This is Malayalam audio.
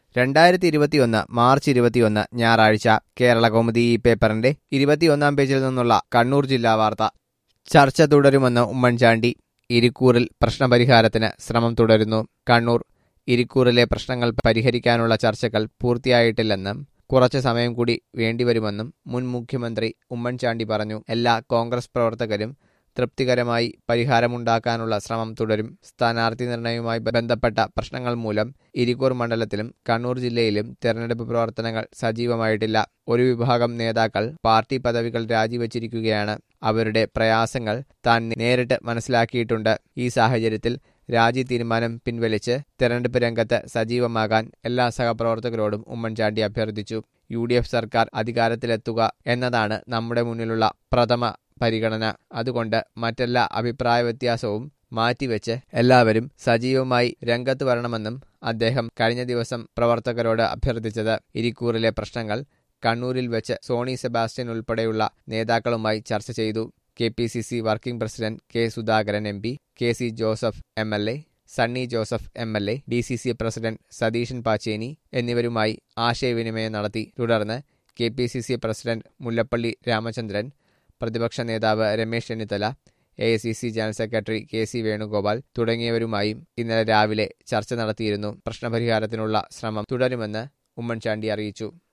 രണ്ടായിരത്തി ഇരുപത്തിയൊന്ന് മാർച്ച് ഇരുപത്തിയൊന്ന് ഞായറാഴ്ച കേരള കൗമുദി ഈ പേപ്പറിന്റെ ഇരുപത്തിയൊന്നാം പേജിൽ നിന്നുള്ള കണ്ണൂർ ജില്ലാ വാർത്ത ചർച്ച തുടരുമെന്ന് ഉമ്മൻചാണ്ടി ഇരിക്കൂറിൽ പ്രശ്നപരിഹാരത്തിന് ശ്രമം തുടരുന്നു കണ്ണൂർ ഇരിക്കൂറിലെ പ്രശ്നങ്ങൾ പരിഹരിക്കാനുള്ള ചർച്ചകൾ പൂർത്തിയായിട്ടില്ലെന്നും കുറച്ച് സമയം കൂടി വേണ്ടിവരുമെന്നും മുൻ മുഖ്യമന്ത്രി ഉമ്മൻചാണ്ടി പറഞ്ഞു എല്ലാ കോൺഗ്രസ് പ്രവർത്തകരും തൃപ്തികരമായി പരിഹാരമുണ്ടാക്കാനുള്ള ശ്രമം തുടരും സ്ഥാനാർത്ഥി നിർണയവുമായി ബന്ധപ്പെട്ട പ്രശ്നങ്ങൾ മൂലം ഇരിക്കൂർ മണ്ഡലത്തിലും കണ്ണൂർ ജില്ലയിലും തെരഞ്ഞെടുപ്പ് പ്രവർത്തനങ്ങൾ സജീവമായിട്ടില്ല ഒരു വിഭാഗം നേതാക്കൾ പാർട്ടി പദവികൾ രാജിവെച്ചിരിക്കുകയാണ് അവരുടെ പ്രയാസങ്ങൾ താൻ നേരിട്ട് മനസ്സിലാക്കിയിട്ടുണ്ട് ഈ സാഹചര്യത്തിൽ രാജി തീരുമാനം പിൻവലിച്ച് തെരഞ്ഞെടുപ്പ് രംഗത്ത് സജീവമാകാൻ എല്ലാ സഹപ്രവർത്തകരോടും ഉമ്മൻചാണ്ടി അഭ്യർത്ഥിച്ചു യു ഡി എഫ് സർക്കാർ അധികാരത്തിലെത്തുക എന്നതാണ് നമ്മുടെ മുന്നിലുള്ള പ്രഥമ പരിഗണന അതുകൊണ്ട് മറ്റെല്ലാ അഭിപ്രായ വ്യത്യാസവും മാറ്റിവെച്ച് എല്ലാവരും സജീവമായി രംഗത്ത് വരണമെന്നും അദ്ദേഹം കഴിഞ്ഞ ദിവസം പ്രവർത്തകരോട് അഭ്യർത്ഥിച്ചത് ഇരിക്കൂറിലെ പ്രശ്നങ്ങൾ കണ്ണൂരിൽ വെച്ച് സോണി സെബാസ്റ്റ്യൻ ഉൾപ്പെടെയുള്ള നേതാക്കളുമായി ചർച്ച ചെയ്തു K P C C working president K Sudhakaran M P K C Joseph M L A Sunny Joseph M L A D C C president Satheesan Pacheni എന്നിവരുമായി ആശയവിനിമയം നടത്തി തുടർന്ന് K P C C president Mullappally Ramachandran പ്രതിപക്ഷ നേതാവ് Ramesh Chennithala A I C C general secretary K C Venugopal തുടങ്ങിയവരുമായും ഇന്നലെ രാവിലെ ചർച്ച നടത്തിയിരുന്നു പ്രശ്നപരിഹാരത്തിനുള്ള ശ്രമം തുടരുമെന്ന് ഉമ്മൻചാണ്ടി അറിയിച്ചു